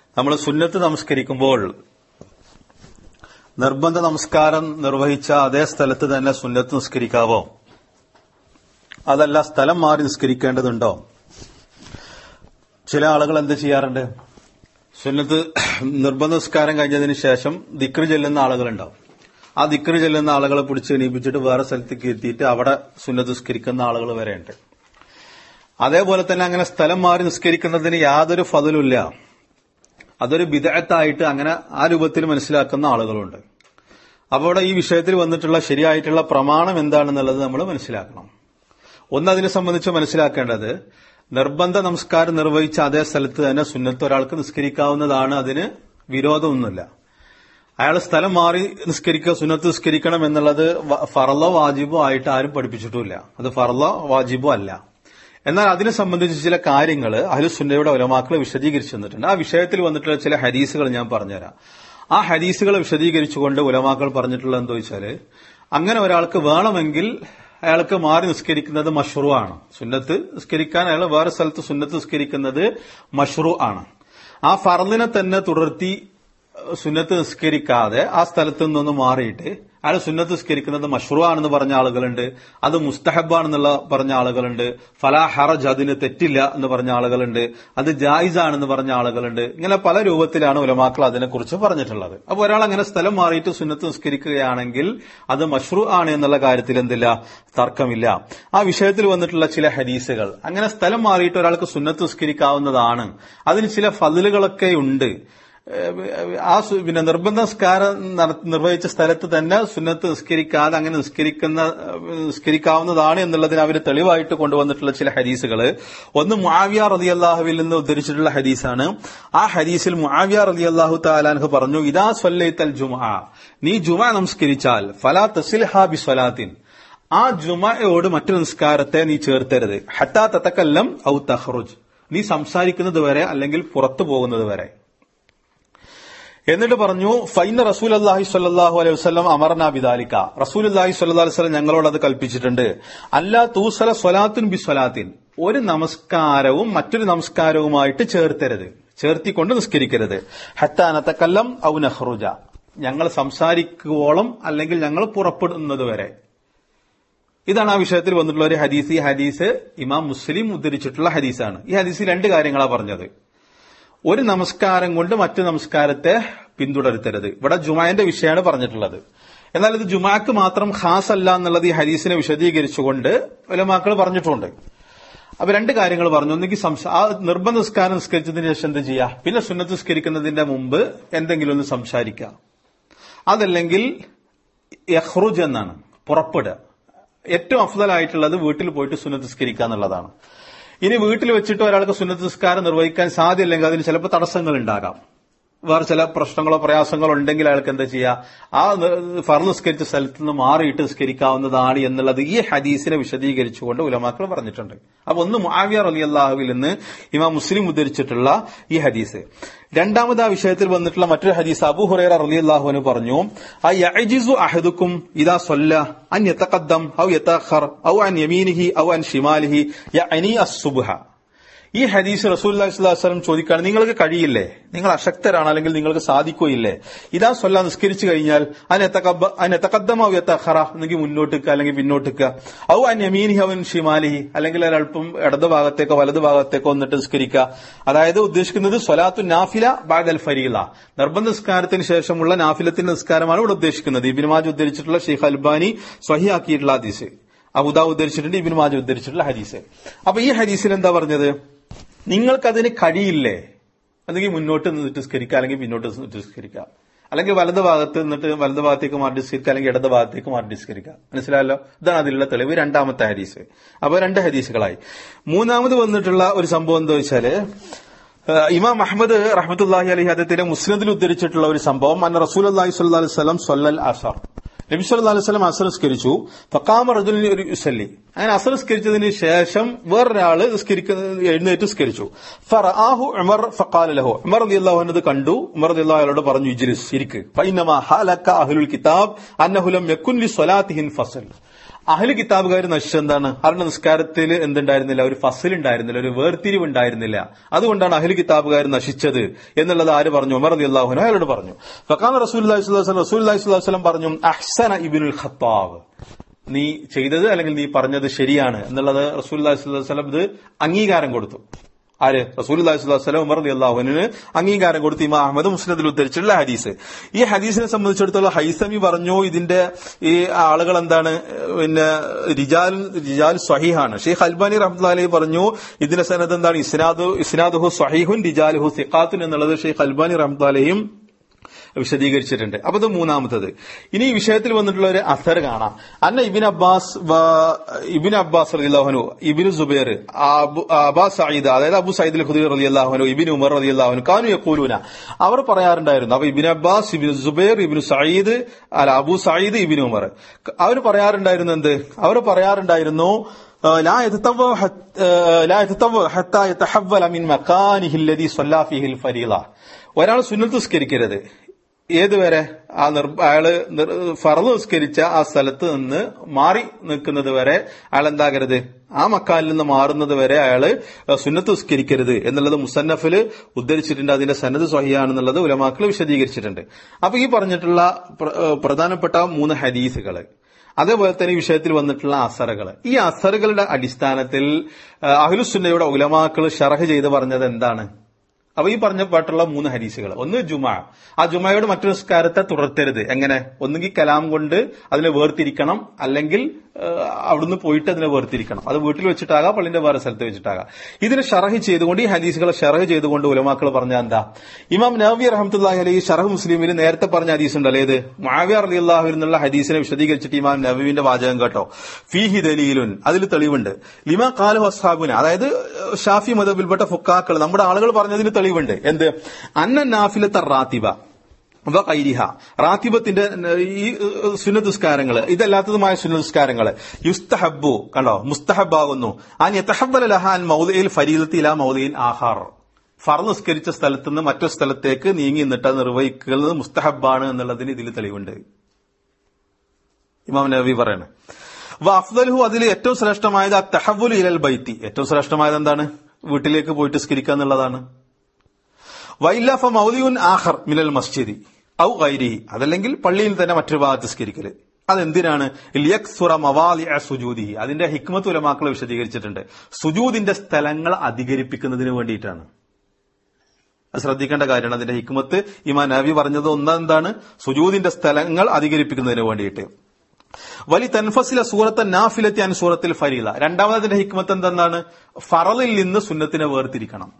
നമ്മൾ സുന്നത്ത് നമസ്കരിക്കുമ്പോൾ നിർബന്ധ നമസ്കാരം നിർവഹിച്ച അതേ സ്ഥലത്ത് തന്നെ സുന്നത്ത് നിസ്കരിക്കാവോ അതല്ല സ്ഥലം മാറി നിസ്കരിക്കേണ്ടതുണ്ടോ ചില ആളുകൾ എന്ത് ചെയ്യാറുണ്ട് സുന്നത്ത് നിർബന്ധ നിസ്കാരം കഴിഞ്ഞതിന് ശേഷം ദിക്റ് ചെല്ലുന്ന ആളുകളുണ്ടാവും ആ ദിക്റ് ചെല്ലുന്ന ആളുകളെ പിടിച്ച് എണീപ്പിച്ചിട്ട് വേറെ സ്ഥലത്തേക്ക് എത്തിയിട്ട് അവിടെ സുന്നത്ത് നിസ്കരിക്കുന്ന ആളുകൾ വരെ ഉണ്ട് അതേപോലെ തന്നെ അങ്ങനെ സ്ഥലം മാറി നിസ്കരിക്കുന്നതിന് യാതൊരു ഫതിലുമില്ല അതൊരു വിദഗ്ധത്തായിട്ട് അങ്ങനെ ആ രൂപത്തിൽ മനസ്സിലാക്കുന്ന ആളുകളുണ്ട് അപ്പോൾ ഇവിടെ ഈ വിഷയത്തിൽ വന്നിട്ടുള്ള ശരിയായിട്ടുള്ള പ്രമാണം എന്താണെന്നുള്ളത് നമ്മൾ മനസ്സിലാക്കണം ഒന്ന് അതിനെ സംബന്ധിച്ച് മനസ്സിലാക്കേണ്ടത് നിർബന്ധ നമസ്കാരം നിർവഹിച്ച അതേ സ്ഥലത്ത് തന്നെ സുന്നത്ത് ഒരാൾക്ക് നിസ്കരിക്കാവുന്നതാണ് അതിന് വിരോധമൊന്നുമില്ല അയാൾ സ്ഥലം മാറി നിസ്കരിക്കുക സുന്നത്ത് നിസ്കരിക്കണം എന്നുള്ളത് വ- ഫറലോ വാജിബോ ആയിട്ട് ആരും പഠിപ്പിച്ചിട്ടുമില്ല അത് ഫറലോ വാജിബോ അല്ല എന്നാൽ അതിനെ സംബന്ധിച്ച് ചില കാര്യങ്ങൾ അഹ്ലുസുന്നയുടെ ഉലമാക്കൾ വിശദീകരിച്ചു തന്നിട്ടുണ്ട് ആ വിഷയത്തിൽ വന്നിട്ടുള്ള ചില ഹദീസുകൾ ഞാൻ പറഞ്ഞുതരാം ആ ഹദീസുകൾ വിശദീകരിച്ചുകൊണ്ട് ഉലമാക്കൾ പറഞ്ഞിട്ടുള്ളത് എന്താ വെച്ചാല് അങ്ങനെ ഒരാൾക്ക് വേണമെങ്കിൽ അയാൾക്ക് മാറി നിസ്കരിക്കുന്നത് മഷ്റൂ ആണ് സുന്നത്ത് നിസ്കരിക്കാൻ അയാൾ വേറെ സ്ഥലത്ത് സുന്നത്ത് നിസ്കരിക്കുന്നത് മഷ്റൂ ആണ് ആ ഫർദിനെ തന്നെ തുടർത്തി സുന്നത്ത് നിസ്കരിക്കാതെ ആ സ്ഥലത്ത് നിന്നൊന്ന് മാറിയിട്ട് അയാൾ സുന്നത്ത് നിസ്കരിക്കുന്നത് മഷ്റൂ ആണെന്ന് പറഞ്ഞ ആളുകളുണ്ട് അത് മുസ്തഹബാണെന്നുള്ള പറഞ്ഞ ആളുകളുണ്ട് ഫലാ ഹറജ് അതിന് തെറ്റില്ല എന്ന് പറഞ്ഞ ആളുകളുണ്ട് അത് ജായിസ് ആണെന്ന് പറഞ്ഞ ആളുകളുണ്ട് ഇങ്ങനെ പല രൂപത്തിലാണ് ഉലമാക്കൾ അതിനെക്കുറിച്ച് പറഞ്ഞിട്ടുള്ളത് അപ്പോൾ ഒരാൾ അങ്ങനെ സ്ഥലം മാറിയിട്ട് സുന്നത്ത് നിസ്കരിക്കുകയാണെങ്കിൽ അത് മഷ്റൂ ആണ് എന്നുള്ള കാര്യത്തിൽ എന്തില്ല തർക്കമില്ല ആ വിഷയത്തിൽ വന്നിട്ടുള്ള ചില ഹദീസുകൾ അങ്ങനെ സ്ഥലം മാറിയിട്ട് ഒരാൾക്ക് സുന്നത്ത് നിസ്കരിക്കാവുന്നതാണ് അതിന് ചില ഫതിലുകളൊക്കെ ഉണ്ട് ഏഹ് ആ സു- പിന്നെ നിർബന്ധ നിസ്കാരം നട- നിർവഹിച്ച സ്ഥലത്ത് തന്നെ സുന്നത്ത് നിസ്കരിക്കാതെ അങ്ങനെ നിസ്കരിക്കുന്ന ഏഹ് നിസ്കരിക്കാവുന്നതാണ് എന്നുള്ളതിന് അവർ തെളിവായിട്ട് കൊണ്ടുവന്നിട്ടുള്ള ചില ഹദീസുകൾ ഒന്ന് മുആവിയ റതി അള്ളാഹുവിൽ നിന്ന് ഉദ്ധരിച്ചിട്ടുള്ള ഹദീസാണ് ആ ഹദീസിൽ മുആവിയ റതി അള്ളാഹു താലാൻഹ് പറഞ്ഞു ഇതാ സ്വല്ലൈത്തൽ ജുമാ നീ ജുമാ നമസ്കരിച്ചാൽ ഫലാ തസിൽഹ ബി സ്വലാത്തിൻ ആ ജുമയോട് മറ്റൊരു നിസ്കാരത്തെ നീ ചേർത്തരുത് ഹത്താ തത്തക്കല്ലം ഔ തഹ്റുജ് നീ സംസാരിക്കുന്നത് വരെ അല്ലെങ്കിൽ പുറത്തു പോകുന്നത് വരെ എന്നിട്ട് പറഞ്ഞു ഫൈന റസൂൽ അള്ളാഹി സ്വല്ലാഹു അലൈഹി വസ്ലം അമർന ബിദാലിക്ക റസൂൽ അള്ളാഹി സ്വല്ലാ വസ്ലം ഞങ്ങളോട് അത് കൽപ്പിച്ചിട്ടുണ്ട് അല്ലാ തൂസല സ്വലാത്തുൻ ബി സ്വലാത്തിൻ ഒരു നമസ്കാരവും മറ്റൊരു നമസ്കാരവുമായിട്ട് ചേർത്തരുത് ചേർത്തിക്കൊണ്ട് നിസ്കരിക്കരുത് ഹത്താനത്തക്കല്ലം ഔ നഹ്റുജ ഞങ്ങൾ സംസാരിക്കുവോളം അല്ലെങ്കിൽ ഞങ്ങൾ പുറപ്പെടുന്നത് വരെ ഇതാണ് ആ വിഷയത്തിൽ വന്നിട്ടുള്ള ഒരു ഹദീസ് ഈ ഹദീസ് ഇമാം മുസ്ലിം ഉദ്ധരിച്ചിട്ടുള്ള ഹദീസാണ് ഈ ഹദീസിൽ രണ്ട് കാര്യങ്ങളാണ് പറഞ്ഞത് ഒരു നമസ്കാരം കൊണ്ട് മറ്റു നമസ്കാരത്തെ പിന്തുടരുത്തരുത് ഇവിടെ ജുമാന്റെ വിഷയമാണ് പറഞ്ഞിട്ടുള്ളത് എന്നാൽ ഇത് ജുമാക്ക് മാത്രം ഖാസ് അല്ല എന്നുള്ളത് ഈ ഹദീസിനെ വിശദീകരിച്ചുകൊണ്ട് ഉലമാക്കൾ പറഞ്ഞിട്ടുണ്ട് അപ്പൊ രണ്ട് കാര്യങ്ങൾ പറഞ്ഞു ഒന്നെങ്കിൽ സംസ- ആ നിർബന്ധ നിസ്കാരം നിസ്കരിച്ചതിന് ശേഷം എന്ത് ചെയ്യുക പിന്നെ സുന്നത്ത് നിസ്കരിക്കുന്നതിന്റെ മുമ്പ് എന്തെങ്കിലും ഒന്ന് സംസാരിക്കുക അതല്ലെങ്കിൽ യഹ്റുജ് എന്നാണ് പുറപ്പെടുക ഏറ്റവും അഫ്ദലായിട്ടുള്ളത് വീട്ടിൽ പോയിട്ട് സുന്നത്ത് നിസ്കരിക്കുക എന്നുള്ളതാണ് ഇനി വീട്ടിൽ വെച്ചിട്ട് ഒരാൾക്ക് സുന്നത്ത് നിസ്കാരം നിർവഹിക്കാൻ സാധ്യമില്ലെങ്കിൽ അതിന് ചിലപ്പോൾ തടസ്സങ്ങൾ ഉണ്ടാകാം വേറെ ചില പ്രശ്നങ്ങളോ പ്രയാസങ്ങളോ ഉണ്ടെങ്കിൽ അയാൾക്ക് എന്താ ചെയ്യുക ആ ഫർ നിസ്കരിച്ച സ്ഥലത്ത് നിന്ന് മാറിയിട്ട് നിസ്കരിക്കാവുന്നതാണ് എന്നുള്ളത് ഈ ഹദീസിനെ വിശദീകരിച്ചുകൊണ്ട് ഉലമാക്കൾ പറഞ്ഞിട്ടുണ്ട് അപ്പൊ ഒന്ന് മുആവിയ അലി അള്ളാഹുവിൽ നിന്ന് ഇമാം മുസ്ലിം ഉദ്ധരിച്ചിട്ടുള്ള ഈ ഹദീസ് രണ്ടാമത് ആ വിഷയത്തിൽ വന്നിട്ടുള്ള മറ്റൊരു ഹദീസ് അബു ഹുറൈറ റലി അള്ളാഹുവിന് പറഞ്ഞു ആ യഅജിസു അഹദുക്കും ഇദാ സല്ല അൻ യതഖദ്ദം ഔ യതഅഖർ ഔ അൻ യമീനിഹി ഔ അൻ ഷിമാലിഹി യഅനി അസ്സുബ്ഹ ഈ ഹദീസ് റസൂൽ വസ്ലം ചോദിക്കുകയാണ് നിങ്ങൾക്ക് കഴിയില്ലേ നിങ്ങൾ അശക്തരാണ് അല്ലെങ്കിൽ നിങ്ങൾക്ക് സാധിക്കുകയില്ലേ ഇതാ സ്വല്ല നിസ്കരിച്ചു കഴിഞ്ഞാൽ അതിനെത്തക്കദ്ദമാവ് എത്തഹറ എന്നെങ്കിൽ മുന്നോട്ടിക്കുക അല്ലെങ്കിൽ പിന്നോട്ടിക്കുക ഔ അൻ യമീനിഹി അവൻ ഷിമാലിഹി അല്ലെങ്കിൽ ഒരൽപ്പം ഇടത് ഭാഗത്തേക്കോ വലത് ഭാഗത്തേക്കോ വന്നിട്ട് നിസ്കരിക്കുക അതായത് ഉദ്ദേശിക്കുന്നത് സ്വലാത്തു നാഫില ബാദൽ ഫരീല നിർബന്ധ നിസ്കാരത്തിന് ശേഷമുള്ള നാഫിലത്തിന്റെ നിസ്കാരമാണ് ഇവിടെ ഉദ്ദേശിക്കുന്നത് ഇബിനുമാജ് ഉദ്ധരിച്ചിട്ടുള്ള ഷെയ്ഖ് അൽബാനി സ്വഹിയാക്കിയിട്ടുള്ള ഹദീസ് അബുദാ ഉദ്ധരിച്ചിട്ടുണ്ട് ഇബിൻ മാജ് ഉദ്ധരിച്ചിട്ടുള്ള ഹദീസ് അപ്പൊ ഈ ഹദീസിൽ എന്താ പറഞ്ഞത് നിങ്ങൾക്കതിന് കഴിയില്ലേ അല്ലെങ്കിൽ മുന്നോട്ട് നിന്നിട്ട് സ്കരിക്കുക അല്ലെങ്കിൽ പിന്നോട്ട് നിന്നിട്ട് സ്കരിക്കുക അല്ലെങ്കിൽ വലത് ഭാഗത്ത് നിന്നിട്ട് വലത് ഭാഗത്തേക്ക് മാറി ഡിസ്കരിക്കുക അല്ലെങ്കിൽ ഇടത് ഭാഗത്തേക്ക് മാറി ഡിസ്കരിക്കുക മനസ്സിലായല്ലോ ഇതാണ് അതിലുള്ള തെളിവ് രണ്ടാമത്തെ ഹദീസ് അപ്പൊ രണ്ട് ഹദീസുകളായി മൂന്നാമത് വന്നിട്ടുള്ള ഒരു സംഭവം എന്താ വെച്ചാല് ഏഹ് ഇമാം അഹമ്മദ് റഹ്മത്തുല്ലാഹി അലഹി അദ്ദേഹത്തിന്റെ മുസ്ലിദിൽ ഉദ്ധരിച്ചിട്ടുള്ള ഒരു സംഭവം അന്ന റസൂൽ അള്ളാഹി സ്വല്ലാ അലൈഹി സ്വലം സ്വല്ലൽ അസർ നബി സല്ലല്ലാഹു അലൈഹി വസല്ലം അസർ നിസ്കരിച്ചു ഫഖാമ റജുലിൻ ഒരു യുസല്ലി അങ്ങനെ അസർ നിസ്കരിച്ചതിന് ശേഷം വേറൊരാള് നിസ്കരിക്കുന്ന എഴുന്നേറ്റ് നിസ്കരിച്ചു ഫറആഹു ഉമർ ഫഖാല ലഹു ഉമർ റളിയല്ലാഹു അൻഹു ഇത് കണ്ടു ഉമർ റളിയല്ലാഹു അയാളോട് പറഞ്ഞു ഇജ്ലിസ് ഇരിക്ക് ഫൈനമാ ഹാലക അഹ്ലുൽ കിതാബ് അന്നഹു ലം യകുൻ ലി സ്വലാത്തിഹിൻ ഫസൽ അഹല് കിതാബുകാർ നശിച്ചെന്താണ് അവരുടെ നിസ്കാരത്തിൽ എന്തുണ്ടായിരുന്നില്ല ഒരു ഫസിൽ ഉണ്ടായിരുന്നില്ല ഒരു വേർതിരിവ് ഉണ്ടായിരുന്നില്ല അതുകൊണ്ടാണ് അഹല് കിതാബുകാർ നശിച്ചത് എന്നുള്ളത് ആര് പറഞ്ഞു ഉമർ അലി അള്ളാഹുനോ അയാളോട് പറഞ്ഞു ഫക്കാൻ റസൂൽ റസൂൽ വസ്ലം പറഞ്ഞു അഹ്സന ഇബിനുൽ ഖത്താബ് നീ ചെയ്തത് അല്ലെങ്കിൽ നീ പറഞ്ഞത് ശരിയാണ് എന്നുള്ളത് റസൂൽ വസ്ലം ഇത് അംഗീകാരം കൊടുത്തു ആര് റസൂൽ അള്ളാഹിസ്വലം ഉമർ അലി അള്ളാഹുവിന് അംഗീകാരം കൊടുത്തു ഇമാ അഹമ്മദ് മുസ്ലിദിൽ ഉദ്ധരിച്ചിട്ടുള്ള ഹദീസ് ഈ ഹദീസിനെ സംബന്ധിച്ചിടത്തോളം ഹൈസമി പറഞ്ഞു ഇതിന്റെ ഈ ആളുകൾ എന്താണ് പിന്നെ റിജാൽ റിജാൽ സ്വഹീഹാണ് ഷെയ്ഖ് അൽബാനി റഹ്മത്തുള്ളി പറഞ്ഞു ഇതിന്റെ സനത് എന്താണ് ഇസ്നാദു ഇസ്നാദുഹു സ്വഹീഹുൻ റിജാലുഹു സിഖാത്തുൻ എന്നുള്ളത് ഷെയ്ഖ് അൽബാനി റഹ്മത്തുള്ളയും വിശദീകരിച്ചിട്ടുണ്ട് അപ്പൊ ഇത് മൂന്നാമത്തത് ഇനി ഈ വിഷയത്തിൽ വന്നിട്ടുള്ള ഒരു അസർ കാണാം അന്ന Ibn Abbas Ibn Abbas Ali അള്ളാഹുനു ഇബിൻ സുബൈർ അബ്ബാസ് സയ്യിദ് അതായത് അബു സയ്യിദ് ഖുദീർ അലി അള്ളാഹുനു ഇബിൻ ഉമർ അലി അള്ളാഹുനു കാനു യക്കൂലൂന അവർ പറയാറുണ്ടായിരുന്നു അപ്പൊ Ibn Abbas Ibn Zubair Ibn Sayyid അല്ല അബു സയ്യിദ് ഇബിൻ ഉമർ അവർ പറയാറുണ്ടായിരുന്നു എന്ത് അവർ പറയാറുണ്ടായിരുന്നു لا يتطوع لا يتطوع حتى يتحول من مكانه الذي صلى فيه الفريضة ഒരാൾ സുന്നത്ത് നിസ്കരിക്കരുത് ഏതുവരെ ആ നിർ അയാള് ഫറന്ന് നിസ്കരിച്ച ആ സ്ഥലത്ത് നിന്ന് മാറി നിൽക്കുന്നത് വരെ അയാൾ എന്താകരുത് ആ മക്കാലിൽ നിന്ന് മാറുന്നത് വരെ അയാള് സുന്നത്ത് നിസ്കരിക്കരുത് എന്നുള്ളത് മുസന്നഫില് ഉദ്ധരിച്ചിട്ടുണ്ട് അതിന്റെ സന്നദ്ധ സ്വഹിയാണെന്നുള്ളത് ഉലമാക്കൾ വിശദീകരിച്ചിട്ടുണ്ട് അപ്പൊ ഈ പറഞ്ഞിട്ടുള്ള പ്രധാനപ്പെട്ട മൂന്ന് ഹദീസുകള് അതേപോലെ തന്നെ ഈ വിഷയത്തിൽ വന്നിട്ടുള്ള അസറുകൾ ഈ അസറുകളുടെ അടിസ്ഥാനത്തിൽ അഹ്ലുസുന്നയുടെ ഉലമാക്കൾ ഷറഹ് ചെയ്ത് പറഞ്ഞത് എന്താണ് അപ്പൊ ഈ പറഞ്ഞ പാട്ടുള്ള മൂന്ന് ഹരീസുകൾ ഒന്ന് ജുമ ആ ജുമയുടെ മറ്റൊരു നിസ്കാരത്തെ തുടർത്തരുത് എങ്ങനെ ഒന്നുകിൽ കലാം കൊണ്ട് അതിനെ വേർതിരിക്കണം അല്ലെങ്കിൽ അവിടുന്ന് പോയിട്ട് അതിനെ വേർതിരിക്കണം അത് വീട്ടിൽ വെച്ചിട്ടാകാം പള്ളിന്റെ വേറെ സ്ഥലത്ത് വെച്ചിട്ടാകാം ഇതിനെ ഷറഹ് ചെയ്തുകൊണ്ട് ഈ ഹദീസുകളെ ഷറഹ് ചെയ്തുകൊണ്ട് ഉലമാക്കൾ പറഞ്ഞ എന്താ ഇമാം നവി റഹമത്തുല്ലാഹി അലി ഷറഹ് മുസ്ലിമിൽ നേരത്തെ പറഞ്ഞ ഹദീസ് ഉണ്ടല്ലോ ഏത് മാവിയ അലി അള്ളാഹു എന്നുള്ള ഹദീസിനെ വിശദീകരിച്ചിട്ട് ഇമാം നബീവിന്റെ വാചകം കേട്ടോ ഫീഹി ദലീലുൻ അതിൽ തെളിവുണ്ട് ലിമ കാലു അസ്ഹാബുന അതായത് ഷാഫി മതബിൽപ്പെട്ട ഫുക്കാക്കൾ നമ്മുടെ ആളുകൾ പറഞ്ഞതിൽ തെളിവുണ്ട് എന്ത് അന്ന നാഫിലത്ത റാത്തിബ കൈരിഹ റാത്തിബത്തിന്റെ ഈ സുന്നതുസ്കാരങ്ങൾ ഇതല്ലാത്തതുമായ സുന്നതുസ്കാരങ്ങൾ യുസ്തഹബു കണ്ടോ മുസ്തഹബാകുന്നു ആ യത്തഹബൽ ലഹാൻ മൗദയിൽ ഫരീദത്തി ഇലാ മൗദയിൽ ആഹാർ ഫർ നിസ്കരിച്ച സ്ഥലത്ത് നിന്ന് മറ്റൊരു സ്ഥലത്തേക്ക് നീങ്ങി നിന്നിട്ട് നിർവഹിക്കുന്നത് മുസ്തഹബാണ് എന്നുള്ളതിന് ഇതിൽ തെളിവുണ്ട് ഇമാം നബി പറയണ അഫ്ദൽഹു അതിൽ ഏറ്റവും ശ്രേഷ്ഠമായത് ആ തെഹബുൽ ഇലൽ ബൈത്തി ഏറ്റവും ശ്രേഷ്ഠമായത് എന്താണ് വീട്ടിലേക്ക് പോയിട്ട് സ്കരിക്കുക എന്നുള്ളതാണ് വൈലഫ മൗലിയുൻ ആഹർ മിനൽ മസ്ജിദി ഔ ഗൈരി അതല്ലെങ്കിൽ പള്ളിയിൽ തന്നെ മറ്റൊരു ഭാഗത്ത് സ്കരിക്കല് അതെന്തിനാണ് ലിയക്സുറ മവാലി സുജൂദി അതിന്റെ ഹിക്മത്ത് ഉലമാക്കൾ വിശദീകരിച്ചിട്ടുണ്ട് സുജൂദിന്റെ സ്ഥലങ്ങൾ അധികരിപ്പിക്കുന്നതിന് വേണ്ടിയിട്ടാണ് അത് ശ്രദ്ധിക്കേണ്ട കാര്യമാണ് അതിന്റെ ഹിക്മത്ത് ഇമാ നബി പറഞ്ഞത് ഒന്നെന്താണ് സുജൂദിന്റെ സ്ഥലങ്ങൾ അധികരിപ്പിക്കുന്നതിന് വേണ്ടിയിട്ട് വലി തൻഫസിലെ സൂറത്തെ നാഫിലത്തി അൻ സൂറത്തിൽ ഫരീല രണ്ടാമതിന്റെ ഹിക്മത്ത് എന്തെന്നാണ് ഫറലിൽ നിന്ന് സുന്നത്തിനെ വേർതിരിക്കണം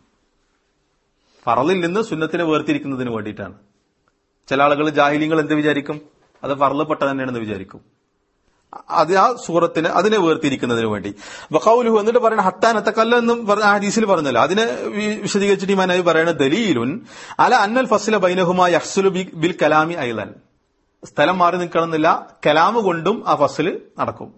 ഫറലിൽ നിന്ന് സുന്നത്തിനെ വേർതിരിക്കുന്നതിന് വേണ്ടിയിട്ടാണ് ചില ആളുകൾ ജാഹിലിങ്ങൾ എന്ത് വിചാരിക്കും അത് ഫറലപ്പെട്ട തന്നെയാണെന്ന് വിചാരിക്കും അത് ആ സൂറത്തിന് അതിനെ വേർതിരിക്കുന്നതിന് വേണ്ടി വഖൗലുഹു എന്നിട്ട് പറയുന്ന ഹത്താനത്തക്കല്ല എന്നും പറഞ്ഞ ഹദീസിൽ പറഞ്ഞല്ലോ അതിനെ വിശദീകരിച്ചിട്ട് ഈ മനവി പറയുന്ന ദലീലുൻ അല അന്നൽ ഫസില ബൈനഹുമാ യഹ്സുലു ബിൽ കലാമി ഐലൻ സ്ഥലം മാറി നിൽക്കണമെന്നില്ല കലാമ് കൊണ്ടും ആ ഫസല് നടക്കും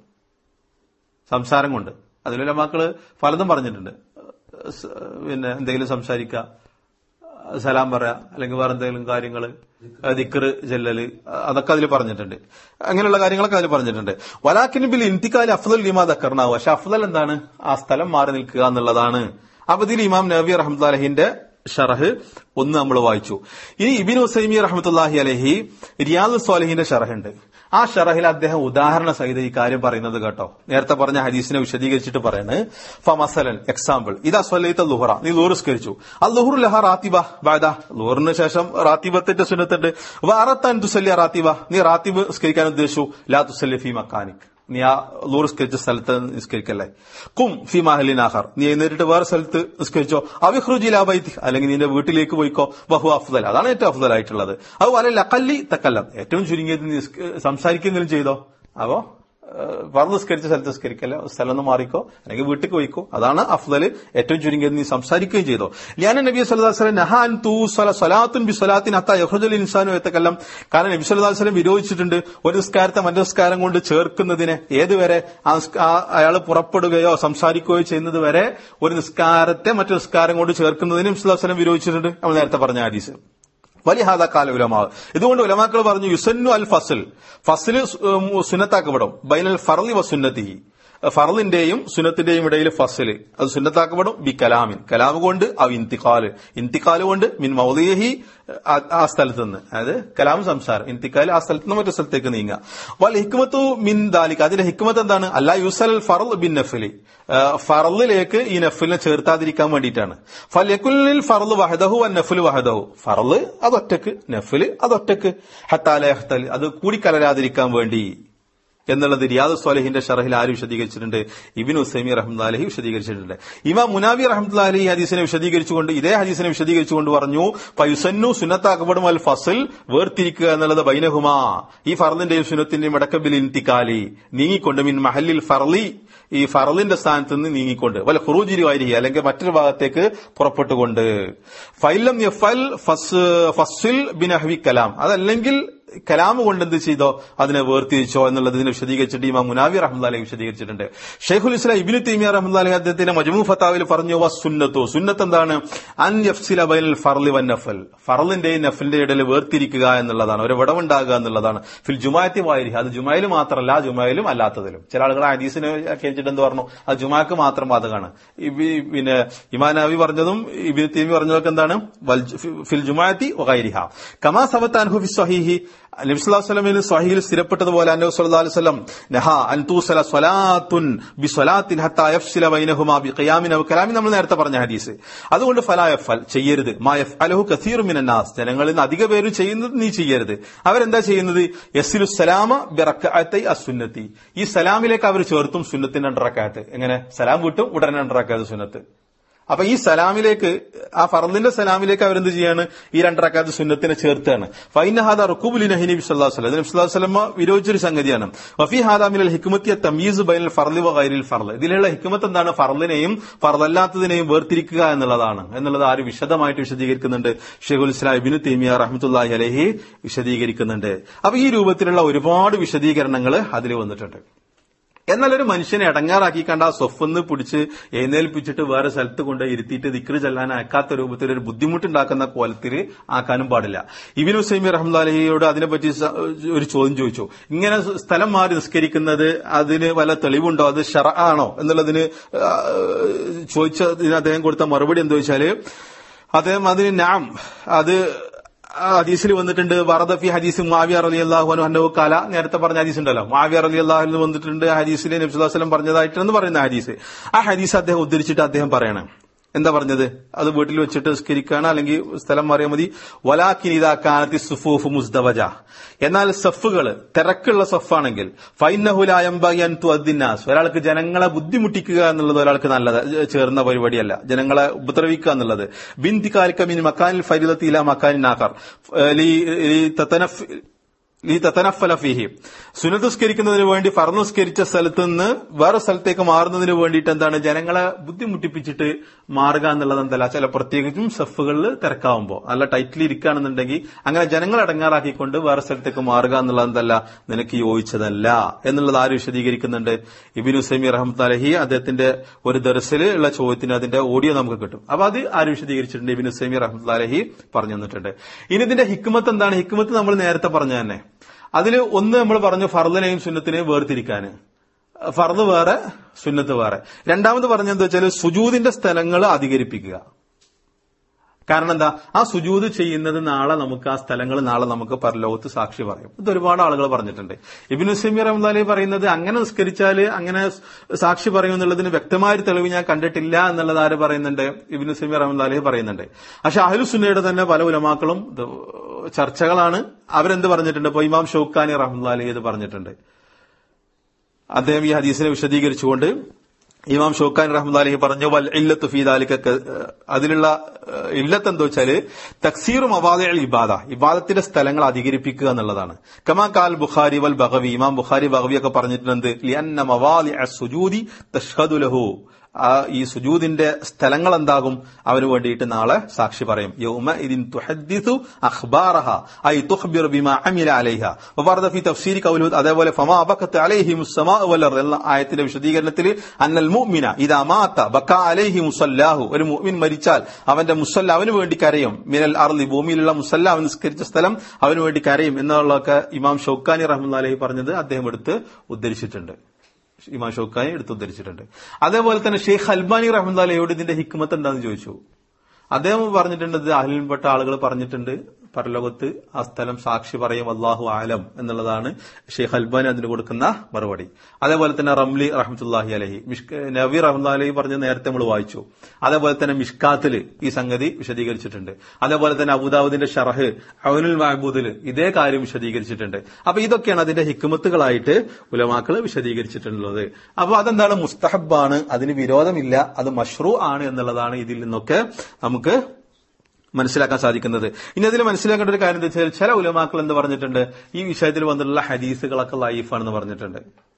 സംസാരം കൊണ്ട് അതിലുള്ള മക്കള് പലതും പറഞ്ഞിട്ടുണ്ട് പിന്നെ എന്തെങ്കിലും സംസാരിക്കുക സലാം പറയാ അല്ലെങ്കിൽ വേറെ എന്തെങ്കിലും കാര്യങ്ങൾ ദിക്കറ് ചെല്ലല് അതൊക്കെ അതിൽ പറഞ്ഞിട്ടുണ്ട് അങ്ങനെയുള്ള കാര്യങ്ങളൊക്കെ അതിൽ പറഞ്ഞിട്ടുണ്ട് വലാക്കിന് ബിൽ ഇന്ത്യക്കാലി അഫ്ദൽ ലിമാ ദക്കറിനാവും പക്ഷെ അഫ്ദൽ എന്താണ് ആ സ്ഥലം മാറി നിൽക്കുക എന്നുള്ളതാണ് അപ്പൊ ഇതിൽ ഇമാം നബി റഹ്മത്തുല്ലാഹിന്റെ ഷറഹ് ഒന്ന് നമ്മൾ വായിച്ചു ഇനി ഇബിൻ ഹുസൈമി റഹ്മത്തുല്ലാഹി അലഹി റിയാദ് സ്വാലഹിന്റെ ഷറഹുണ്ട് ആ ഷറഹിൽ അദ്ദേഹം ഉദാഹരണ സഹിതം ഈ കാര്യം പറയുന്നത് കേട്ടോ നേരത്തെ പറഞ്ഞ ഹദീസിനെ വിശദീകരിച്ചിട്ട് പറയുന്നത് ഫമസലൻ എക്സാമ്പിൾ ഇതാ സ്വലൈത്ത ലുഹറ നീ ലൂറുസ്കരിച്ചു ആ ലുഹുർ ലഹ റാത്തിബ ബാദ ലുഹറിന് ശേഷം റാത്തിബത്തിന്റെ സുന്നത്തുണ്ട് വാറത്താൻ തുസല്യ റാത്തിബ നീ റാത്തിബ് സ്കരിക്കാൻ ഉദ്ദേശിച്ചു ലാ തുസല്യ ഫി മക്കാനിക് നീ ആ ലൂർ നിസ്കരിച്ച സ്ഥലത്ത് നിസ്കരിക്കല്ലേ കും ഫി മാഹലിൻ ആഹാർ നീ നേരിട്ട് വേറെ സ്ഥലത്ത് നിസ്കരിച്ചോ അവിഹ്റുജി ലാബൈത്തി അല്ലെങ്കിൽ നിന്റെ വീട്ടിലേക്ക് പോയിക്കോ ബഹു അഫ്ദൽ അതാണ് ഏറ്റവും അഫ്ദൽ ആയിട്ടുള്ളത് അത് വല ലക്കല്ലി തക്കല്ലം ഏറ്റവും ചുരുങ്ങിയത് നീ സംസാരിക്കെങ്കിലും ചെയ്തോ അപ്പോ പറഞ്ഞു നിസ്കരിച്ച സ്ഥലത്ത് നിസ്കരിക്കല്ല സ്ഥലം ഒന്ന് മാറിക്കോ അല്ലെങ്കിൽ വീട്ടിൽ പോയിക്കോ അതാണ് അഫ്ദൽ ഏറ്റവും ചുരുങ്ങിയത് നീ സംസാരിക്കുകയും ചെയ്തോ ഞാൻ നബി സല്ലാസ്ലം നഹാൻ തൂ സ്വലാത്തുൻ ബി സ്വലാത്തിൻ അത്ത യഹുദൽ ഇൻസാനു എത്തക്കെല്ലാം കാരണം നബി സല്ലാസ്ലം വിരോധിച്ചിട്ടുണ്ട് ഒരു നിസ്കാരത്തെ മറ്റു നിസ്കാരം കൊണ്ട് ചേർക്കുന്നതിന് ഏതുവരെ അയാൾ പുറപ്പെടുകയോ സംസാരിക്കുകയോ ചെയ്യുന്നത് വരെ ഒരു നിസ്കാരത്തെ മറ്റു നിസ്കാരം കൊണ്ട് ചേർക്കുന്നതിന് നബി സല്ലാസ്ലം വിരോധിച്ചിട്ടുണ്ട് നമ്മൾ നേരത്തെ പറഞ്ഞ ഹദീസ് വലിയ കാല ഉലമാവ് ഇതുകൊണ്ട് ഉലമാക്കൾ പറഞ്ഞു യുസന്നു അൽ ഫസിൽ ഫസിൽ സുന്നത്താക്കപ്പെടും ബൈനൽ ഫർലി വസുന്നത്തി ഫർലിന്റെയും സുന്നത്തിന്റെയും ഇടയിൽ ഫസിൽ അത് സുന്നത്താക്കപ്പെടും ബി കലാമിൻ കലാം കൊണ്ട് അവ ഇന്തിക്കാല് ഇന്തിക്കാല് കൊണ്ട് മിൻ മൗലിയഹി ആ സ്ഥലത്ത് നിന്ന് അതായത് കലാം സംസാരം ഇന്തിക്കാല് ആ സ്ഥലത്ത് നിന്ന് മറ്റു സ്ഥലത്തേക്ക് നീങ്ങുക വൽ ഹിക്മത്തു മിൻ ദാലിക്ക് അതിന്റെ ഹിക്മത്ത് എന്താണ് അല്ല യുസൽ ഫറൽ ബിൻ നഫലി ഫറലിലേക്ക് ഈ നഫലിനെ ചേർത്താതിരിക്കാൻ വേണ്ടിയിട്ടാണ് ഫലക്കുലിൽ ഫറൽ വഹദഹു അൻ നഫുൽ വഹദഹു ഫറല് അതൊറ്റക്ക് നഫല് അതൊറ്റക്ക് ഹത്താലഹത്തൽ അത് കൂടിക്കലരാതിരിക്കാൻ വേണ്ടി എന്നുള്ളത് റിയാദ് സ്വാലഹിന്റെ ഷറഹിൽ ആര് വിശദീകരിച്ചിട്ടുണ്ട് ഇബിൻ ഉസൈമി റഹ്മദ് വിശദീകരിച്ചിട്ടുണ്ട് ഇമാം മുനാബി റഹ്മദ് അലി ഹദീസിനെ വിശദീകരിച്ചുകൊണ്ട് ഇതേ ഹദീസിനെ വിശദീകരിച്ചുകൊണ്ട് പറഞ്ഞു പയുസന്നു സുന്നത്താക്കപ്പെടും അൽ ഫസൽ വേർതിരിക്കുക എന്നുള്ളത് ബൈനഹുമാ ഈ ഫർദിന്റെയും സുന്നത്തിന്റെയും ഇടക്കബിൽ ഇന്തിക്കാലി നീങ്ങിക്കൊണ്ട് മിൻ മഹല്ലിൽ ഫർലി ഈ ഫറലിന്റെ സ്ഥാനത്ത് നിന്ന് നീങ്ങിക്കൊണ്ട് വല്ല ഖുറൂജിരി വായിരിക്കുക അല്ലെങ്കിൽ മറ്റൊരു ഭാഗത്തേക്ക് പുറപ്പെട്ടുകൊണ്ട് ഫൈലം യഫൽ ഫസ്ൽ ബിൻ അഹ്വി കലാം അതല്ലെങ്കിൽ കലാം കൊണ്ട് എന്ത് ചെയ്തോ അതിനെ വേർതിരിച്ചോ എന്നുള്ളത് ഇതിനെ വിശദീകരിച്ചിട്ട് ഇമാം മുനാവി റഹ്മദ് വിശദീകരിച്ചിട്ടുണ്ട് ഷെയ്ഖുൽ ഇസ്ലാം ഇബിനു തീമിയ റഹ്മദ് അലി അദ്ദേഹത്തിന്റെ മജ്മു ഫത്താവിൽ പറഞ്ഞു വ സുന്നത്തു സുന്നത്ത് എന്താണ് അൻ യഫ്സില ബൈനൽ ഫർലി വൻ നഫൽ ഫറലിന്റെയും നഫലിന്റെ ഇടയിൽ വേർതിരിക്കുക എന്നുള്ളതാണ് ഒരു വിടവുണ്ടാകുക എന്നുള്ളതാണ് ഫിൽ ജുമായത്തി വായിരി അത് ജുമായിൽ മാത്രമല്ല ജുമായിലും അല്ലാത്തതിലും ചില ആളുകൾ ഹദീസിനെ കേട്ടിട്ട് എന്ത് പറഞ്ഞു അത് ജുമാക്ക് മാത്രം ബാധകമാണ് പിന്നെ ഇമാൻ നബി പറഞ്ഞതും ഇബിന് തീമി പറഞ്ഞതൊക്കെ എന്താണ് ഫിൽ ജുമായത്തി വൈരിഹ കമാ സബത്ത് അൻഹു ഫി സ്വഹീഹി നബിസ്വല്ലാസ്ലമിൽ സ്വഹീൽ സ്ഥിരപ്പെട്ടതുപോലെ അന്നബി സല്ലല്ലാഹു അലൈഹി വസല്ലം നഹ അൻ തൂസല സ്വലാത്തുൻ ബി സ്വലാത്തിൻ ഹത്താ യഫ്സില ബൈനഹുമാ ബി ഖിയാമിൻ വ കലാമിൻ നമ്മൾ നേരത്തെ പറഞ്ഞ ഹദീസ് അതുകൊണ്ട് ഫലാ യഫൽ ചെയ്യരുത് മാ യഫ്അലഹു കസീറു മിനൻ നാസ് ജനങ്ങളിൽ നിന്ന് അധിക പേര് ചെയ്യുന്നത് നീ ചെയ്യരുത് അവരെന്താ ചെയ്യുന്നത് യസിലു സലാമ ബി റക്അത്തൈ അസുന്നത്തി ഈ സലാമിലേക്ക് അവർ ചേർത്തും സുന്നത്തിന്റെ രണ്ടറക്കാത്ത് എങ്ങനെ സലാം വിട്ടും ഉടനെ രണ്ടറക്കാത്ത് സുന്നത്ത് അപ്പൊ ഈ സലാമിലേക്ക് ആ ഫറലിന്റെ സലാമിലേക്ക് അവരെന്ത് ചെയ്യാണ് ഈ രണ്ടറക്കാത്ത സുന്നത്തിനെ ചേർത്താണ് ഫൈനഹാദ റുക്കുബുലി നഹി നബി സല്ലല്ലാഹു അലൈഹി വസല്ലം നബി സ്വല്ലല്ലാഹു വിരോധിച്ചൊരു സംഗതിയാണ് വഫി ഹാദാ മിനൽ ഹിക്മത്തിയ തമീസ് ബൈനൽ ഫർലി വ ഗൈരിൽ ഫർൽ ഇതിലുള്ള ഹിക്മത്ത് എന്താണ് ഫർലിനെയും ഫർലല്ലാത്തതിനെയും വേർതിരിക്കുക എന്നുള്ളതാണ് എന്നുള്ളത് ആര് വിശദമായിട്ട് വിശദീകരിക്കുന്നുണ്ട് ഷെയ്ഖുൽ ഇസ്ലാം ഇബ്നു തൈമിയ റഹ്മത്തുള്ളാഹി അലൈഹി വിശദീകരിക്കുന്നുണ്ട് അപ്പൊ ഈ രൂപത്തിലുള്ള ഒരുപാട് വിശദീകരണങ്ങൾ അതിൽ വന്നിട്ടുണ്ട് എന്നാൽ ഒരു മനുഷ്യനെ ഇടങ്ങാറാക്കി കണ്ട ആ സ്വഫന്ന് പിടിച്ച് എഴുന്നേൽപ്പിച്ചിട്ട് വേറെ സ്ഥലത്ത് കൊണ്ട് ഇരുത്തിയിട്ട് ദിക്റ് ചെല്ലാൻ അയക്കാത്ത രൂപത്തിൽ ഒരു ബുദ്ധിമുട്ടുണ്ടാക്കുന്ന കോലത്തിൽ ആക്കാനും പാടില്ല ഇബിൻ ഹുസൈമി റഹ്മദാലിയോട് അതിനെപ്പറ്റി ഒരു ചോദ്യം ചോദിച്ചു ഇങ്ങനെ സ്ഥലം മാറി നിസ്കരിക്കുന്നത് അതിന് വല്ല തെളിവുണ്ടോ അത് ഷറ ആണോ എന്നുള്ളതിന് ചോദിച്ചതിന് അദ്ദേഹം കൊടുത്ത മറുപടി എന്താ വെച്ചാല് അദ്ദേഹം അതിന് നാം അത് ഹദീസിൽ വന്നിട്ടുണ്ട് വറദഫി ഹദീസ് മാവിയർ അലി അള്ളാഹു അനു കാല നേരത്തെ പറഞ്ഞ ഹദീസ് ഉണ്ടല്ലോ മാവിയർ അലി അള്ളാഹു വന്നിട്ടുണ്ട് ഹദീസിൽ നബ്സുല്ലാസ്ലം പറഞ്ഞതായിട്ടെന്ന് പറയുന്ന ഹദീസ് ആ ഹദീസ് അദ്ദേഹം ഉദ്ധരിച്ചിട്ട് അദ്ദേഹം പറയണം എന്താ പറഞ്ഞത് അത് വീട്ടിൽ വെച്ചിട്ട് നിസ്കരിക്കുകയാണ് അല്ലെങ്കിൽ സ്ഥലം മാറിയാൽ മതി വലാക്കിൻ ഇതാക്കാനത്തി സുഫൂഫ് മുസ്ദവജ എന്നാൽ സഫുകൾ തിരക്കുള്ള സഫാണെങ്കിൽ ഫൈനഹുലായംബിയൻ തുഅദ്ദിന്നാസ് ഒരാൾക്ക് ജനങ്ങളെ ബുദ്ധിമുട്ടിക്കുക എന്നുള്ളത് ഒരാൾക്ക് നല്ലത് ചേർന്ന പരിപാടിയല്ല ജനങ്ങളെ ഉപദ്രവിക്കുക എന്നുള്ളത് ബിന്തിക്കാലിക്ക മിൻ മക്കാനിൽ ഫരിദത്തി ഇല മക്കാനിൻ നാക്കർ ഈ തത്തനഫല ഫിഹി സുനതുസ്കരിക്കുന്നതിന് വേണ്ടി ഫർനുസ്കരിച്ച സ്ഥലത്ത് നിന്ന് വേറെ സ്ഥലത്തേക്ക് മാറുന്നതിന് വേണ്ടിയിട്ട് എന്താണ് ജനങ്ങളെ ബുദ്ധിമുട്ടിപ്പിച്ചിട്ട് മാറുക എന്നുള്ളത് എന്തല്ല ചില പ്രത്യേകിച്ചും സെഫുകളിൽ തിരക്കാവുമ്പോൾ നല്ല ടൈറ്റിൽ ഇരിക്കുകയാണെന്നുണ്ടെങ്കിൽ അങ്ങനെ ജനങ്ങളെ അടങ്ങാറാക്കിക്കൊണ്ട് വേറെ സ്ഥലത്തേക്ക് മാറുക എന്നുള്ളത് എന്തല്ല നിനക്ക് യോജിച്ചതല്ല എന്നുള്ളത് ആര് വിശദീകരിക്കുന്നുണ്ട് ഇബിൻ ഹുസൈമി റഹ്മത്ത് അലഹി അദ്ദേഹത്തിന്റെ ഒരു ദർസിൽ ഉള്ള ചോദ്യത്തിന് അതിന്റെ ഓഡിയോ നമുക്ക് കിട്ടും അപ്പൊ അത് ആര് വിശദീകരിച്ചിട്ടുണ്ട് ഇബിൻ ഹുസൈമി റഹ്മത്ത് അലഹി പറഞ്ഞു തന്നിട്ടുണ്ട് ഇനി ഇതിന്റെ ഹിക്മത്ത് എന്താണ് ഹിക്മത്ത് നമ്മൾ നേരത്തെ പറഞ്ഞു തന്നെ അതിൽ ഒന്ന് നമ്മൾ പറഞ്ഞു ഫർദിനെയും സുന്നത്തിനെയും വേർതിരിക്കാന് ഫർദ് വേറെ സുന്നത്ത് വേറെ രണ്ടാമത് പറഞ്ഞെന്താ വെച്ചാൽ സുജൂതിന്റെ സ്ഥലങ്ങൾ അധികരിപ്പിക്കുക കാരണം എന്താ ആ സുജൂത് ചെയ്യുന്നത് നാളെ നമുക്ക് ആ സ്ഥലങ്ങൾ നാളെ നമുക്ക് പരലോകത്ത് സാക്ഷി പറയും ഇത് ഒരുപാട് ആളുകൾ പറഞ്ഞിട്ടുണ്ട് ഇബിൻ ഹുസൈമി റഹ്മദാലി പറയുന്നത് അങ്ങനെ നിസ്കരിച്ചാൽ അങ്ങനെ സാക്ഷി പറയും എന്നുള്ളതിന് വ്യക്തമായ തെളിവ് ഞാൻ കണ്ടിട്ടില്ല എന്നുള്ളത് ആര് പറയുന്നുണ്ട് ഇബിൻ ഹുസൈമി റഹ്മദാലി പറയുന്നുണ്ട് പക്ഷെ അഹ്ലുസുന്നയുടെ തന്നെ പല ഉലമാക്കളും ചർച്ചകളാണ് അവരെന്ത് പറഞ്ഞിട്ടുണ്ട് ഇപ്പൊ ഇമാം ഷൗക്കാനി റഹ്മദാലി ഇത് പറഞ്ഞിട്ടുണ്ട് അദ്ദേഹം ഈ ഹദീസിനെ വിശദീകരിച്ചുകൊണ്ട് ഇമാം ഷോക്കാൻ റഹ്മദ് പറഞ്ഞു വൽ ഇല്ലത്ത് ഫീദാലിക്ക അതിലുള്ള ഇല്ലത്ത് എന്താ വെച്ചാല് തക്സീർ മവാദ ഇബാദ ഇബാദത്തിന്റെ സ്ഥലങ്ങൾ അധികരിപ്പിക്കുക എന്നുള്ളതാണ് കമാ കാൽ ബുഖാരി വൽ ബഹവി ഇമാം ബുഖാരി ബഹവി ഒക്കെ പറഞ്ഞിട്ടുണ്ട് ലിയന്ന മവാലി സുജൂദി തഷ്ഹദു ലഹു ആ ഈ സുജൂദിന്റെ സ്ഥലങ്ങൾ എന്താകും അവന് വേണ്ടിയിട്ട് നാളെ സാക്ഷി പറയും യൗമ ഇതിൻ തുഹദ്ദിസു അഖ്ബാറഹ ഐ തുഖ്ബിറു ബിമാ അമില അലൈഹ വവർദ ഫി തഫ്സീരി ഖൗലുഹു അതേപോലെ ഫമാ അബഖത്ത് അലൈഹിം السماء والارض എന്ന ആയത്തിന്റെ വിശദീകരണത്തിൽ അന്നൽ മുഅ്മിന ഇദാ മാത ബക അലൈഹി മുസല്ലാഹു ഒരു മുഅ്മിൻ മരിച്ചാൽ അവന്റെ മുസല്ല അവന് വേണ്ടി കരയും മിനൽ അർളി ഭൂമിയിലുള്ള മുസല്ല അവൻ നിസ്കരിച്ച സ്ഥലം അവന് വേണ്ടി കരയും എന്നുള്ളതൊക്കെ ഇമാം ഷൗക്കാനി റഹ്മത്തുള്ളാഹി അലൈഹി പറഞ്ഞത് അദ്ദേഹം എടുത്ത് ഉദ്ധരിച്ചിട്ടുണ്ട് ഇമാം ഷൗക്കാനി എടുത്ത് ഉദ്ധരിച്ചിട്ടുണ്ട് അതേപോലെ തന്നെ ഷെയ്ഖ് അൽബാനി റഹ്മത്തുള്ളാഹിയോട് ഇതിന്റെ ഹിക്മത്ത് എന്താണെന്ന് ചോദിച്ചു അദ്ദേഹം പറഞ്ഞിട്ടുണ്ട് ഇത് അഹ്ലിൽപ്പെട്ട ആളുകൾ പറഞ്ഞിട്ടുണ്ട് പരലോകത്ത് ആ സ്ഥലം സാക്ഷി പറയും അള്ളാഹു ആലം എന്നുള്ളതാണ് ഷെയ്ഖ് അൽബാനി അതിന് കൊടുക്കുന്ന മറുപടി അതേപോലെ തന്നെ റംലി റഹ്മത്തുല്ലാഹി അലഹി മിഷ്ക നബി റഹ്മത്തുല്ലാഹി അലഹി പറഞ്ഞ് നേരത്തെ നമ്മൾ വായിച്ചു അതേപോലെ തന്നെ മിഷ്കാത്തിൽ ഈ സംഗതി വിശദീകരിച്ചിട്ടുണ്ട് അതേപോലെ തന്നെ അബുദാബുദിന്റെ ഷറഹ് അവനുൽ മഹബൂദിൽ ഇതേ കാര്യം വിശദീകരിച്ചിട്ടുണ്ട് അപ്പൊ ഇതൊക്കെയാണ് അതിന്റെ ഹിക്കുമത്തുകളായിട്ട് ഉലമാക്കൾ വിശദീകരിച്ചിട്ടുള്ളത് അപ്പൊ അതെന്താണ് മുസ്തഹബാണ് അതിന് വിരോധമില്ല അത് മഷ്റൂ ആണ് എന്നുള്ളതാണ് ഇതിൽ നിന്നൊക്കെ നമുക്ക് മനസ്സിലാക്കാൻ സാധിക്കുന്നത് ഇനി അതിൽ മനസ്സിലാക്കേണ്ട ഒരു കാര്യം എന്താ വെച്ചാൽ ചില ഉലമാക്കൾ എന്ത് പറഞ്ഞിട്ടുണ്ട് ഈ വിഷയത്തിൽ വന്നിട്ടുള്ള ഹദീസുകളൊക്കെ ലൈഫാണെന്ന് പറഞ്ഞിട്ടുണ്ട്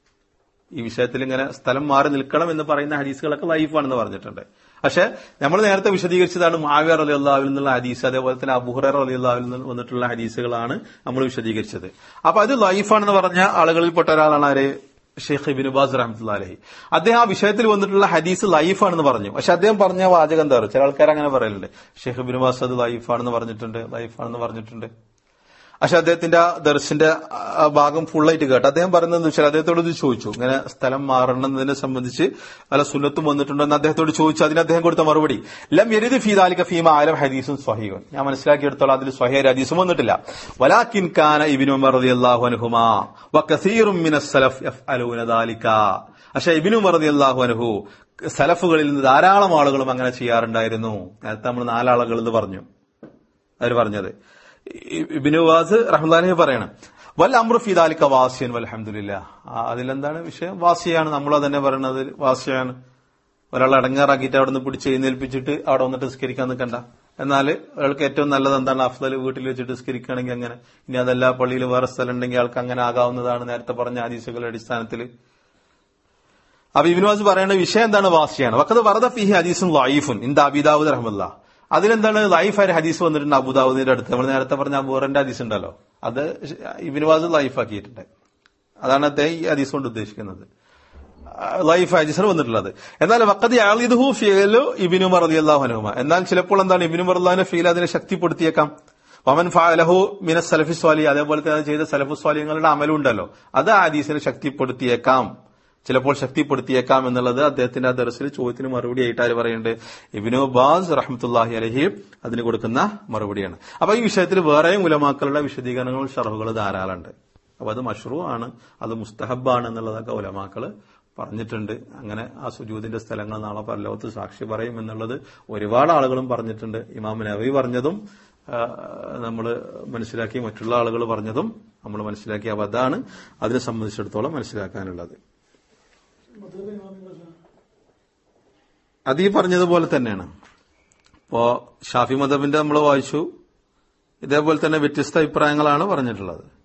ഈ വിഷയത്തിൽ ഇങ്ങനെ സ്ഥലം മാറി നിൽക്കണം എന്ന് പറയുന്ന ഹദീസുകളൊക്കെ ലൈഫാണെന്ന് പറഞ്ഞിട്ടുണ്ട് പക്ഷെ നമ്മൾ നേരത്തെ വിശദീകരിച്ചതാണ് മാവിയർ അലി അള്ളാഹുവിൽ നിന്നുള്ള ഹദീസ് അതേപോലെ തന്നെ അബുഹറർ അലി അള്ളാഹുവിൽ നിന്ന് വന്നിട്ടുള്ള ഹദീസുകളാണ് നമ്മൾ വിശദീകരിച്ചത് അപ്പൊ അത് ലൈഫാണെന്ന് പറഞ്ഞ ആളുകളിൽപ്പെട്ട ഒരാളാണ് ആര് ഷെയ്ഖ് ഇബിൻ ബാസ് റഹ്മത്തുള്ള അലഹി അദ്ദേഹം ആ വിഷയത്തിൽ വന്നിട്ടുള്ള ഹദീസ് ലൈഫാണെന്ന് പറഞ്ഞു പക്ഷെ അദ്ദേഹം പറഞ്ഞ വാചകം എന്താ പറയുക ചില ആൾക്കാർ അങ്ങനെ പറയലുണ്ട് ഷെയ്ഖ് ഇബിൻ ബാസ് അത് ലൈഫാണെന്ന് പറഞ്ഞിട്ടുണ്ട് ലൈഫാണെന്ന് പറഞ്ഞിട്ടുണ്ട് പക്ഷെ അദ്ദേഹത്തിന്റെ ആ ദർശന്റെ ആ ഭാഗം ഫുള്ളായിട്ട് കേട്ടോ അദ്ദേഹം പറയുന്നത് വെച്ചാൽ അദ്ദേഹത്തോട് ഇത് ചോദിച്ചു ഇങ്ങനെ സ്ഥലം മാറണമെന്നതിനെ സംബന്ധിച്ച് പല സുന്നത്തും വന്നിട്ടുണ്ടെന്ന് അദ്ദേഹത്തോട് ചോദിച്ചു അതിന് അദ്ദേഹം കൊടുത്ത മറുപടി ലം എരുത് ഫീദാലിക ഫീമ ആലം ഹദീസും സ്വഹീവൻ ഞാൻ മനസ്സിലാക്കിയെടുത്തോളം അതിൽ സ്വഹീർ ഹദീസും വന്നിട്ടില്ല വലാക്കിൻ കാന ഇബിനു ഉമർ റളിയല്ലാഹു അൻഹുമാ വകസീറും മിനസ് സലഫ് യഫ്അലൂന ദാലിക പക്ഷെ ഇബിനു ഉമർ റളിയല്ലാഹു അൻഹു സലഫുകളിൽ നിന്ന് ധാരാളം ആളുകളും അങ്ങനെ ചെയ്യാറുണ്ടായിരുന്നു നേരത്തെ നമ്മൾ നാലാളുകൾ എന്ന് പറഞ്ഞു അവർ പറഞ്ഞത് ഇബിനുവാസ് റഹ്മാനെ പറയണം വൽ അമ്രു ഫിദാലിക്ക വാസിയൻ വൽഹംദുലില്ല അതിലെന്താണ് വിഷയം വാസിയാണ് നമ്മൾ തന്നെ പറയണത് വാസിയാണ് ഒരാൾ അടങ്ങാറാക്കിയിട്ട് അവിടെ നിന്ന് പിടിച്ച് എഴുന്നേൽപ്പിച്ചിട്ട് അവിടെ വന്നിട്ട് സ്കരിക്കാൻ നിൽക്കണ്ട എന്നാൽ അയാൾക്ക് ഏറ്റവും നല്ലത് എന്താണ് അഫ്സൽ വീട്ടിൽ വെച്ചിട്ട് സ്കരിക്കുകയാണെങ്കിൽ അങ്ങനെ ഇനി അതല്ല പള്ളിയിൽ വേറെ സ്ഥലം ഉണ്ടെങ്കിൽ അയാൾക്ക് അങ്ങനെ ആകാവുന്നതാണ് നേരത്തെ പറഞ്ഞ ആദീസുകളുടെ അടിസ്ഥാനത്തിൽ അപ്പൊ ഇബിനുവാസ് പറയുന്ന വിഷയം എന്താണ് വാസിയാണ് വക്കത് വറദ ഫിഹി ഹദീസും ലൈഫുൻ ഇന്ത അബിദാവുദ് റഹ്മല്ല അതിലെന്താണ് ലൈഫായ ഹദീസ് വന്നിട്ടുണ്ട് അബുദാവുദിന്റെ അടുത്ത് നമ്മൾ നേരത്തെ പറഞ്ഞ അബൂറന്റെ ഹദീസ് ഉണ്ടല്ലോ അത് ഇബിനുവാസ് ലൈഫാക്കിയിട്ടുണ്ട് അതാണ് അദ്ദേഹം ഈ ഹദീസ് കൊണ്ട് ഉദ്ദേശിക്കുന്നത് ലൈഫ് ഹദീസിൽ വന്നിട്ടുള്ളത് എന്നാൽ വക്കത് യാലിദുഹു ഫിയലു ഇബിനു മറദിയല്ലാഹു അനുഹുമ എന്നാൽ ചിലപ്പോൾ എന്താണ് ഇബിനു മറദാന്റെ ഫീൽ അതിനെ ശക്തിപ്പെടുത്തിയേക്കാം വമൻ ഫാലഹു മിന സലഫി സ്വാലി അതേപോലെ തന്നെ ചെയ്ത സലഫു സ്വാലിങ്ങളുടെ അമലുണ്ടല്ലോ അത് ആ ഹദീസിനെ ശക്തിപ്പെടുത്തിയേക്കാം ചിലപ്പോൾ ശക്തിപ്പെടുത്തിയേക്കാം എന്നുള്ളത് അദ്ദേഹത്തിന്റെ ആ ദർസിൽ ചോദ്യത്തിന് മറുപടി ആയിട്ട് ആര് പറയുന്നുണ്ട് ഇബിനു ബാസ് റഹ്മത്തുല്ലാഹി അലഹി അതിന് കൊടുക്കുന്ന മറുപടിയാണ് അപ്പൊ ഈ വിഷയത്തിൽ വേറെയും ഉലമാക്കളുടെ വിശദീകരണങ്ങളും ഷറഹുകൾ ധാരാളമുണ്ട് അപ്പൊ അത് മഷ്റൂ ആണ് അത് മുസ്തഹബാണ് എന്നുള്ളതൊക്കെ ഉലമാക്കള് പറഞ്ഞിട്ടുണ്ട് അങ്ങനെ ആ സുജൂദിന്റെ സ്ഥലങ്ങൾ നാളെ പരലോകത്ത് സാക്ഷി പറയും എന്നുള്ളത് ഒരുപാട് ആളുകളും പറഞ്ഞിട്ടുണ്ട് ഇമാം നബി പറഞ്ഞതും നമ്മൾ മനസ്സിലാക്കി മറ്റുള്ള ആളുകൾ പറഞ്ഞതും നമ്മൾ മനസ്സിലാക്കി അപ്പൊ അതാണ് അതിനെ സംബന്ധിച്ചിടത്തോളം മനസ്സിലാക്കാനുള്ളത് അത് ഈ പറഞ്ഞതുപോലെ തന്നെയാണ് ഇപ്പോ ഷാഫി മദബിന്റെ നമ്മൾ വായിച്ചു ഇതേപോലെ തന്നെ വ്യത്യസ്ത അഭിപ്രായങ്ങളാണ് പറഞ്ഞിട്ടുള്ളത്